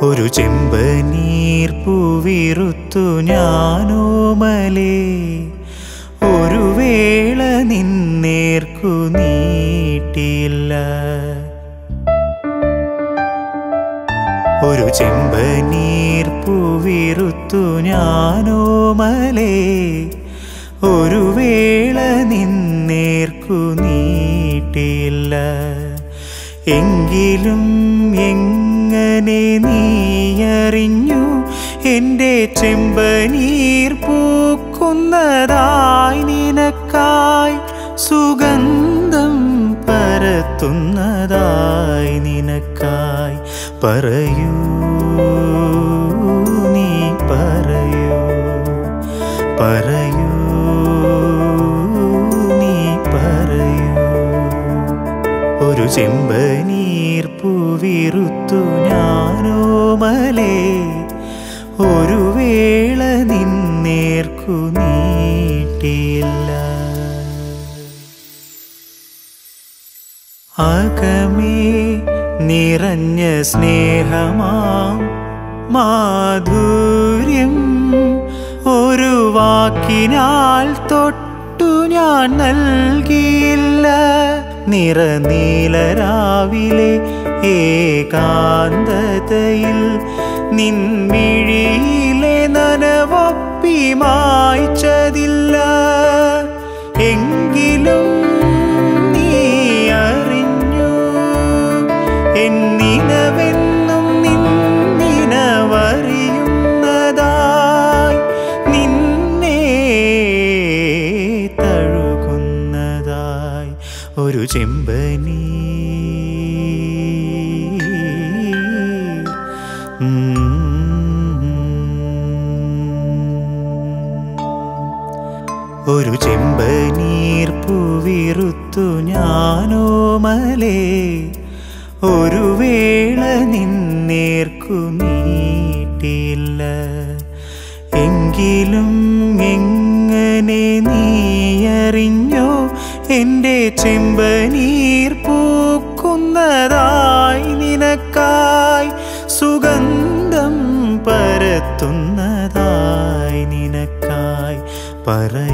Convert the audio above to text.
ഒരു ചെമ്പനീർ പൂവിറുത്തു ഞാനോമലേ ഒരു വേള നിന്നേർക്കു നീട്ടിയില്ല ഒരു ചെമ്പനീർ പൂവിറുത്തു ഞാനോമലേ ഒരു വേള നിന്നേർക്കു നീട്ടിയില്ല എങ്കിലും എങ്ങനെ നീയറിഞ്ഞു എൻ്റെ ചെമ്പനീർ പൂക്കുന്നതായി നിനക്കായി സുഗന്ധം പരത്തുന്നതായി നിനക്കായി പറയൂ നീ പറയൂ പറയൂ നീ പറയൂ ഒരു ചെമ്പനീർ പൂവിറുത്തു ഞാനോമലേ ഒരു വേള നിന്നേർക്കു നീട്ടിയില്ല അകമേ നിറഞ്ഞ സ്നേഹമാം മാധുര്യം ഒരു വാക്കിനാൽ തൊട്ടു ഞാൻ നൽകിയില്ല നിറനീലരാവിലെ ഏകാന്തതയിൽ നിൻമിഴിയിലെ നനവൊപ്പി മായ്ച്ചതില്ല എങ്കിലും നീ അറിഞ്ഞു എന്നിനവെന്നും നിന്നിനവറിയുന്നതായി നിന്നെ തഴുകുന്നതായി ഒരു ചെമ്പനീ ഒരു ചെമ്പനീർ പൂവിറുത്തു ഞാനോമലേ ഒരു വേള നിന്നേർക്കു നീട്ടിയില്ല എങ്കിലും എങ്ങനെ നീയറിഞ്ഞോ എൻ്റെ ചെമ്പനീർ പൂക്കുന്നതായി നിനക്കായി സുഗന്ധം പരത്തുന്നതായി നിനക്കായി പറയൂ